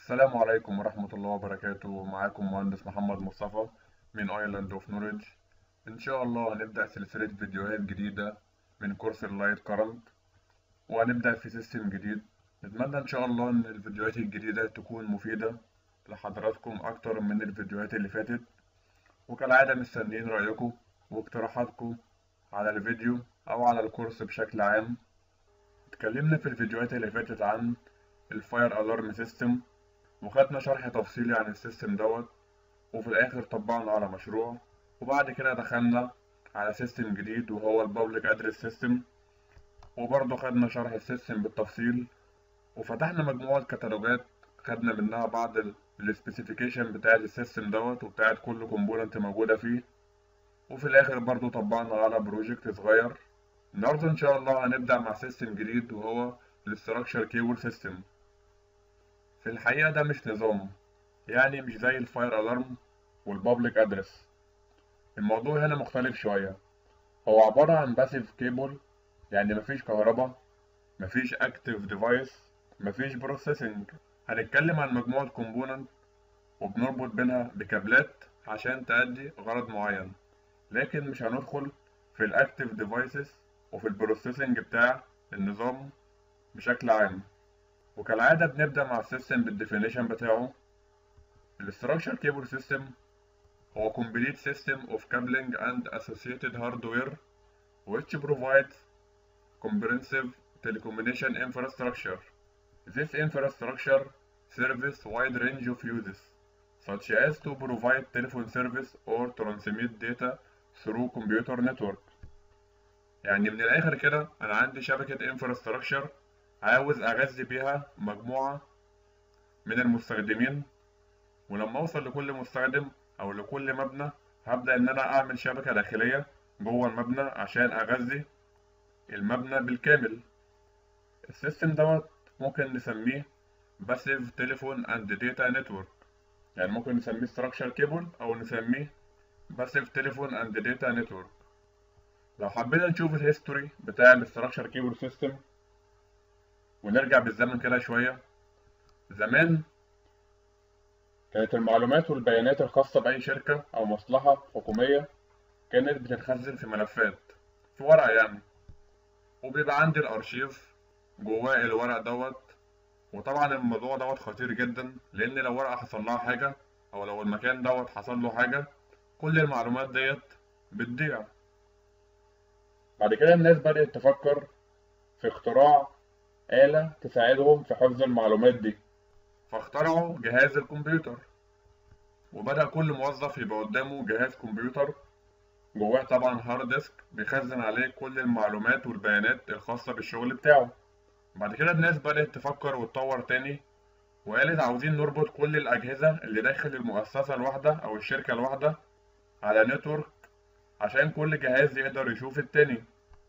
السلام عليكم ورحمة الله وبركاته معاكم مهندس محمد مصطفى من ايلاند اوف نوليدج ان شاء الله هنبدأ سلسلة فيديوهات جديدة من كورس اللايت كارنت وهنبدأ في سيستم جديد نتمنى ان شاء الله ان الفيديوهات الجديدة تكون مفيدة لحضراتكم اكتر من الفيديوهات اللي فاتت وكالعادة مستنيين رأيكم واقتراحاتكم على الفيديو او على الكورس بشكل عام اتكلمنا في الفيديوهات اللي فاتت عن الفاير الارم سيستم وخدنا شرح تفصيلي عن السيستم دوت وفي الاخر طبقنا على مشروع وبعد كده دخلنا على سيستم جديد وهو البابليك ادرس سيستم وبرضه خدنا شرح السيستم بالتفصيل وفتحنا مجموعة كتالوجات خدنا منها بعض السبيسيفيكيشن بتاعت السيستم دوت وبتاعت كل كومبوننت موجودة فيه وفي الاخر برضه طبقنا على بروجكت صغير النهارده ان شاء الله هنبدأ مع سيستم جديد وهو الاستراكشر كيبل سيستم في الحقيقة ده مش نظام يعني مش زي الفاير الارم والبابليك ادرس الموضوع هنا مختلف شوية هو عبارة عن باسيف كيبل يعني مفيش كهرباء مفيش اكتيف ديفايس مفيش بروسيسنج هنتكلم عن مجموعة كومبوننت وبنربط بينها بكابلات عشان تأدي غرض معين لكن مش هندخل في الاكتيف ديفايسز وفي البروسيسنج بتاع النظام بشكل عام وكالعادة بنبدأ مع السيستم بالديفينيشن بتاعه الاستراكشر كيبل سيستم هو complete system of cabling and associated hardware which provides comprehensive telecommunication infrastructure. This infrastructure serves wide range of uses such as to provide telephone service or transmit data through computer network. يعني من الآخر كده أنا عندي شبكة infrastructure عاوز أغذي بيها مجموعة من المستخدمين ولما أوصل لكل مستخدم أو لكل مبنى هبدأ إن أنا أعمل شبكة داخلية جوه المبنى عشان أغذي المبنى بالكامل السيستم دوت ممكن نسميه باسيف تليفون اند داتا نتورك يعني ممكن نسميه structure كيبل أو نسميه باسيف تليفون اند داتا نتورك لو حبينا نشوف الهيستوري بتاع الاستراكشر كيبل سيستم ونرجع بالزمن كده شوية زمان كانت المعلومات والبيانات الخاصة بأي شركة أو مصلحة حكومية كانت بتتخزن في ملفات في ورق يعني وبيبقى عندي الأرشيف جواه الورق دوت وطبعا الموضوع دوت خطير جدا لأن لو ورقة حصل لها حاجة أو لو المكان دوت حصل له حاجة كل المعلومات ديت بتضيع بعد كده الناس بدأت تفكر في اختراع آلة تساعدهم في حفظ المعلومات دي فاخترعوا جهاز الكمبيوتر وبدأ كل موظف يبقى قدامه جهاز كمبيوتر جواه طبعا هارد ديسك بيخزن عليه كل المعلومات والبيانات الخاصة بالشغل بتاعه بعد كده الناس بدأت تفكر وتطور تاني وقالت عاوزين نربط كل الأجهزة اللي داخل المؤسسة الواحدة أو الشركة الواحدة على نتورك عشان كل جهاز يقدر يشوف التاني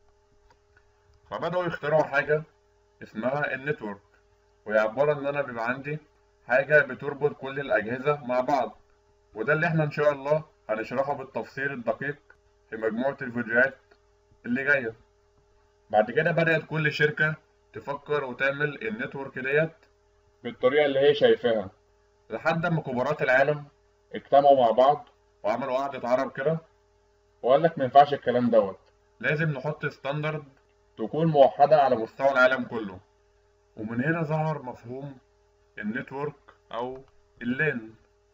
فبدأوا يخترعوا حاجة اسمها النتورك وهي عبارة إن أنا بيبقى عندي حاجة بتربط كل الأجهزة مع بعض وده اللي إحنا إن شاء الله هنشرحه بالتفصيل الدقيق في مجموعة الفيديوهات اللي جاية بعد كده بدأت كل شركة تفكر وتعمل النتورك ديت بالطريقة اللي هي شايفاها لحد ما كبارات العالم اجتمعوا مع بعض وعملوا قعدة عرب كده وقال لك مينفعش الكلام دوت لازم نحط ستاندرد تكون موحدة على مستوى العالم كله ومن هنا ظهر مفهوم النتورك أو اللان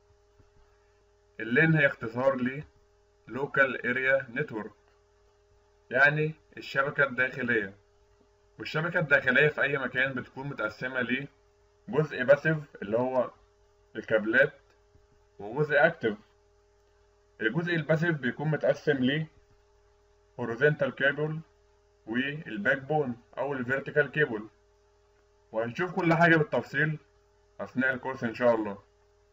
اللان هي اختصار ل Local Area Network يعني الشبكة الداخلية والشبكة الداخلية في أي مكان بتكون متقسمة ل جزء باسيف اللي هو الكابلات وجزء أكتف الجزء الباسيف بيكون متقسم ل horizontal cable والباك بون او الفيرتيكال كيبل وهنشوف كل حاجه بالتفصيل اثناء الكورس ان شاء الله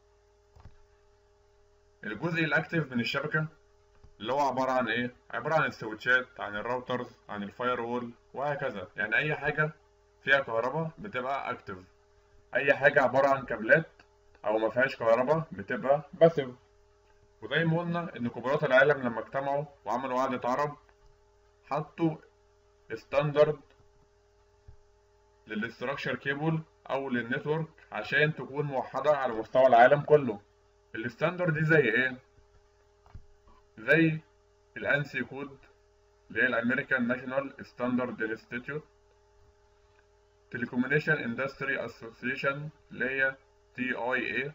الجزء الاكتف من الشبكه اللي هو عباره عن ايه عباره عن السويتشات عن الراوترز عن الفاير وول وهكذا يعني اي حاجه فيها كهرباء بتبقى اكتف اي حاجه عباره عن كابلات او ما فيهاش كهرباء بتبقى باسيف وزي ما قلنا ان كبارات العالم لما اجتمعوا وعملوا قعده عرب حطوا ستاندرد للاستراكشر كيبل او للنتورك عشان تكون موحدة على مستوى العالم كله الستاندرد دي زي ايه زي الانسي كود اللي هي الامريكان ناشونال ستاندرد انستيتيوت تليكوميونيشن اندستري اسوسيشن اللي هي تي اي اي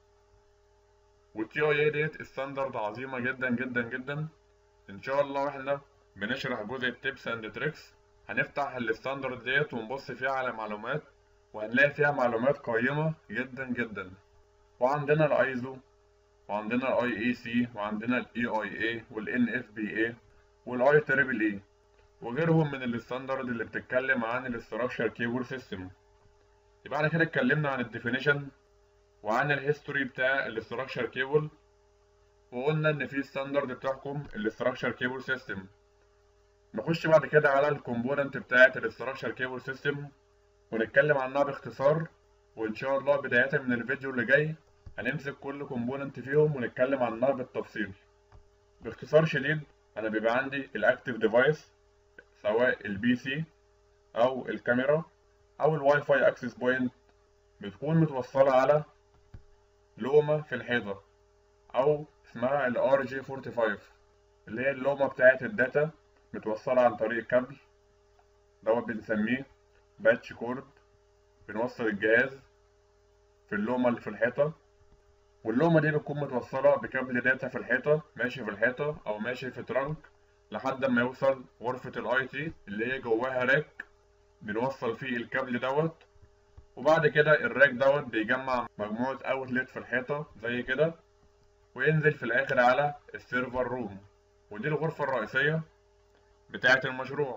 والتي اي اي ديت ستاندرد عظيمه جدا جدا جدا ان شاء الله واحنا بنشرح جزء التيبس اند تريكس هنفتح الستاندرد ديت ونبص فيها على معلومات وهنلاقي فيها معلومات قيمه جدا جدا وعندنا الايزو وعندنا الاي اي سي وعندنا الاي اي اي والان اف بي اي والاي تريبل اي وغيرهم من الستاندرد اللي بتتكلم عن الاستراكشر كيبل سيستم يبقى احنا كده اتكلمنا عن الديفينيشن وعن الهيستوري بتاع الاستراكشر كيبل وقلنا ان في ستاندرد بتحكم الاستراكشر كيبل سيستم نخش بعد كده على الكومبوننت بتاعه الاستراكشر كيبل سيستم ونتكلم عنها باختصار وان شاء الله بداية من الفيديو اللي جاي هنمسك كل كومبوننت فيهم ونتكلم عنها بالتفصيل باختصار شديد انا بيبقى عندي الاكتيف ديفايس سواء البي سي او الكاميرا او الواي فاي اكسس بوينت بتكون متوصلة على لومة في الحيطة او اسمها ال RJ45 اللي هي اللومة بتاعة الداتا متوصلة عن طريق كابل دوت بنسميه باتش كورد بنوصل الجهاز في اللومة اللي في الحيطة واللومة دي بتكون متوصلة بكابل داتا في الحيطة ماشي في الحيطة أو ماشي في ترانك لحد ما يوصل غرفة الاي تي اللي هي جواها راك بنوصل فيه الكابل دوت وبعد كده الراك دوت بيجمع مجموعة اوتلت في الحيطة زي كده وينزل في الآخر على السيرفر روم ودي الغرفة الرئيسية بتاعة المشروع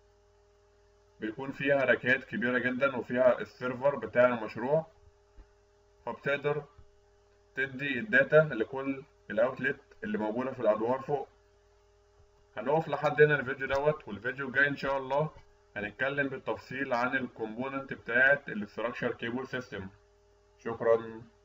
بيكون فيها راكات كبيرة جدا وفيها السيرفر بتاع المشروع فبتقدر تدي الداتا لكل الاوتلت اللي موجودة في الأدوار فوق هنقف لحد هنا الفيديو دوت والفيديو الجاي إن شاء الله هنتكلم بالتفصيل عن الكومبوننت بتاعة الاستراكشر كيبل سيستم شكرا